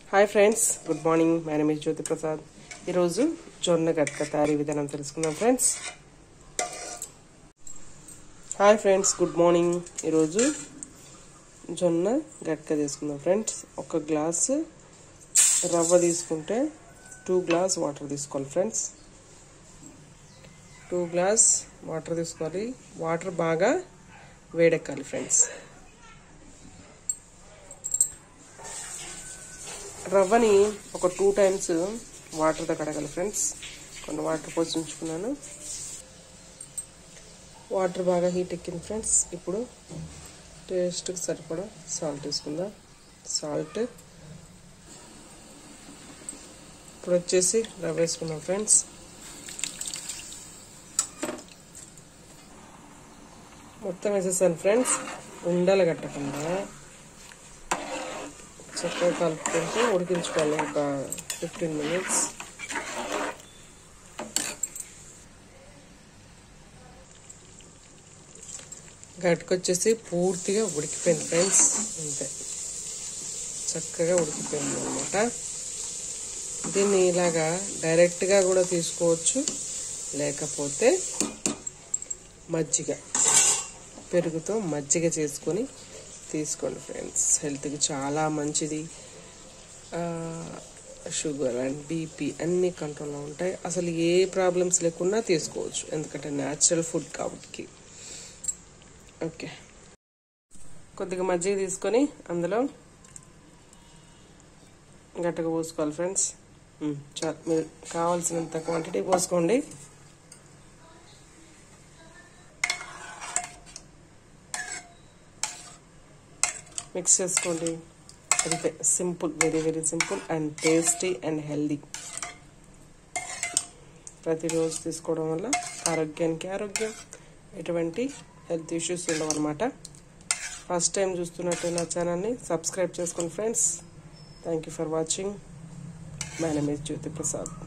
hi friends good morning my name is Jyothi Prasad ఈరోజు జొన్న గట్క తయారీ విధానం తెలుసుకుందాం friends hi friends good morning ఈరోజు జొన్న గట్క తీసుకుందాం ఫ్రెండ్స్ ఒక గ్లాస్ రవ్వ తీసుకుంటే టూ గ్లాస్ వాటర్ తీసుకోవాలి ఫ్రెండ్స్ టూ గ్లాస్ వాటర్ తీసుకోవాలి వాటర్ బాగా వేడెక్కాలి ఫ్రెండ్స్ రవ్వని ఒక టూ టైమ్స్ వాటర్తో కడగాలి ఫ్రెండ్స్ కొన్ని వాటర్ పోసి ఉంచుకున్నాను వాటర్ బాగా హీట్ ఎక్కింది ఫ్రెండ్స్ ఇప్పుడు టేస్ట్కి సరిపడా సాల్ట్ తీసుకుందాం సాల్ట్ ఇప్పుడు వచ్చేసి రవ్వ వేసుకుందాం ఫ్రెండ్స్ మొత్తం వేసేసాను ఫ్రెండ్స్ ఉండలు కట్టకుండా చక్కగా కలుపుకుంటూ ఉడికించుకోవాలి ఒక ఫిఫ్టీన్ మినిట్స్ గట్టుకొచ్చేసి పూర్తిగా ఉడికిపోయింది ఫ్రెండ్స్ అంతే చక్కగా ఉడికిపోయింది అనమాట దీన్ని ఇలాగా డైరెక్ట్గా కూడా తీసుకోవచ్చు లేకపోతే మజ్జిగ పెరుగుతో మజ్జిగ చేసుకొని తీసుకోండి ఫ్రెండ్స్ హెల్త్కి చాలా మంచిది షుగర్ అండ్ బీపీ అన్ని కంట్రోల్లో ఉంటాయి అసలు ఏ ప్రాబ్లమ్స్ లేకుండా తీసుకోవచ్చు ఎందుకంటే న్యాచురల్ ఫుడ్ కాబట్టి ఓకే కొద్దిగా మజ్జిగ తీసుకొని అందులో గట్టగా పోసుకోవాలి ఫ్రెండ్స్ చాలు మీరు కావాల్సినంత క్వాంటిటీ పోసుకోండి మిక్స్ చేసుకోండి అంతే simple very very simple and tasty and healthy ప్రతిరోజు తీసుకోవడం వల్ల ఆరోగ్యానికి ఆరోగ్యం ఎటువంటి హెల్త్ ఇష్యూస్ ఉండవన్నమాట ఫస్ట్ టైం చూస్తున్నట్టు నా ఛానల్ని సబ్స్క్రైబ్ చేసుకోండి friends thank you for watching my name is Jyothi Prasad